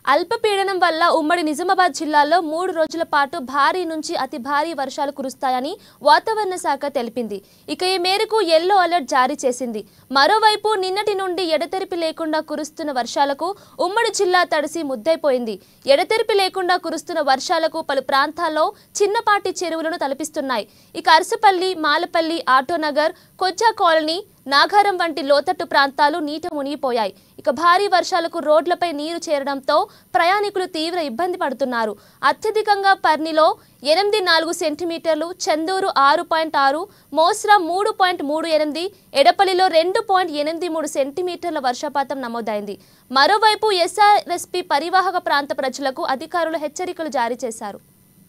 అల్పపీడనం వల్ల ఉమ్మడి నిజామాబాద్ జిల్లాలో మూడు రోజుల పాటు భారీ నుంచి అతి భారీ వర్షాలు కురుస్తాయని వాతావరణ శాఖ తెలిపింది ఇక ఈ మేరకు ఎల్లో అలర్ట్ జారీ చేసింది మరోవైపు నిన్నటి నుండి ఎడతెరిపి లేకుండా కురుస్తున్న వర్షాలకు ఉమ్మడి జిల్లా తడిసి ముద్దైపోయింది ఎడతెరిపి లేకుండా కురుస్తున్న వర్షాలకు పలు ప్రాంతాల్లో చిన్నపాటి చెరువులను తలపిస్తున్నాయి ఇక అరసపల్లి మాలపల్లి ఆటోనగర్ కొచ్చా కాలనీ నాగారం వంటి లోతట్టు ప్రాంతాలు నీట మునిగిపోయాయి ఇక భారీ వర్షాలకు రోడ్లపై నీరు చేరడంతో ప్రయాణికులు తీవ్ర ఇబ్బంది పడుతున్నారు అత్యధికంగా పర్నిలో ఎనిమిది నాలుగు సెంటీమీటర్లు చందూరు ఆరు పాయింట్ ఆరు మోస్రా మూడు పాయింట్ మూడు ఎనిమిది ఎడపల్లిలో రెండు పాయింట్ ఎనిమిది మూడు సెంటీమీటర్ల వర్షపాతం నమోదైంది మరోవైపు ఎస్ఆర్ఎస్పీ పరివాహక ప్రాంత ప్రజలకు అధికారులు హెచ్చరికలు జారీ చేశారు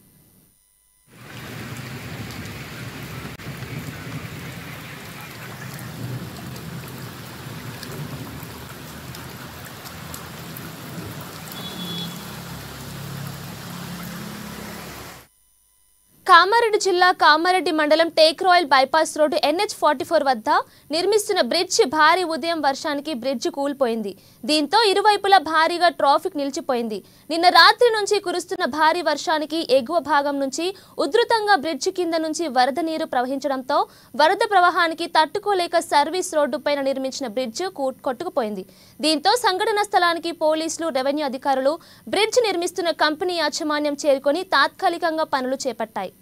కామారెడ్డి జిల్లా కామారెడ్డి మండలం Tekriyal bypass road NH forty four వద్ద నిర్మిస్తున్న బ్రిడ్జ్ భారీ ఉదయం వర్షానికి బ్రిడ్జ్ కూలిపోయింది దీంతో ఇరువైపులా భారీగా ట్రాఫిక్ నిలిచిపోయింది నిన్న రాత్రి నుంచి కురుస్తున్న భారీ వర్షానికి ఎగువ భాగం నుంచి ఉధృతంగా బ్రిడ్జ్ కింద నుంచి వరద నీరు ప్రవహించడంతో వరద ప్రవాహానికి తట్టుకోలేక సర్వీస్ రోడ్డుపైన నిర్మించిన బ్రిడ్జ్ కూ- కొట్టుకుపోయింది దీంతో సంఘటన స్థలానికి పోలీసులు రెవెన్యూ అధికారులు బ్రిడ్జ్ నిర్మిస్తున్న కంపెనీ యాజమాన్యం చేరుకొని తాత్కాలికంగా పనులు చేపట్టాయి